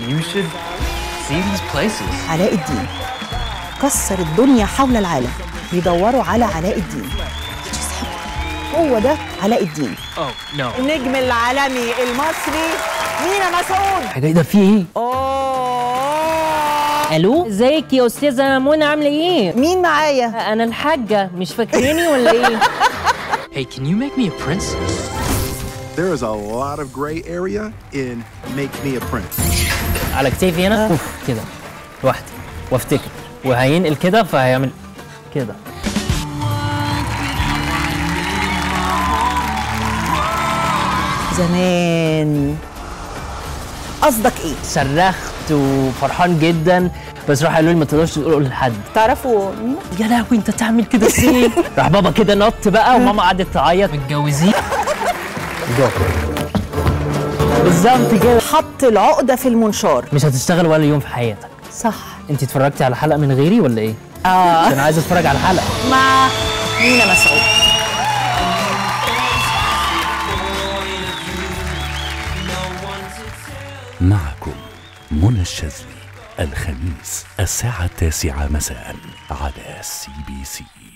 You should see these places. علاء الدين كسر الدنيا حول العالم بيدوروا على علاء الدين هو ده علاء الدين Oh, no. النجم العالمي المصري مينا مسعود حاجة ده في ايه؟ اوه الو ازيك يا استاذه منى عامله ايه مين معايا انا الحاجه مش فاكراني ولا ايه Hey, can you make me a prince? There is a lot of gray area in Make Me a Prince. على كتافي هنا أوف كده لوحدي وافتكر وهينقل كده فهيعمل كده زمان قصدك ايه صرخت وفرحان جدا بس راح قالوا لي ما تقدرش تقول لحد تعرفوا مين يا لهوي انت تعمل كده ازاي راح بابا كده نط بقى وماما قعدت تعيط متجوزين بالظبط كده حط العقده في المنشار مش هتشتغل ولا يوم في حياتك صح انت اتفرجتي على حلقه من غيري ولا ايه اه عشان عايز اتفرج على الحلقه مع مينا مسعود معكم منى الشاذلي الخميس الساعة التاسعة مساء على سي بي سي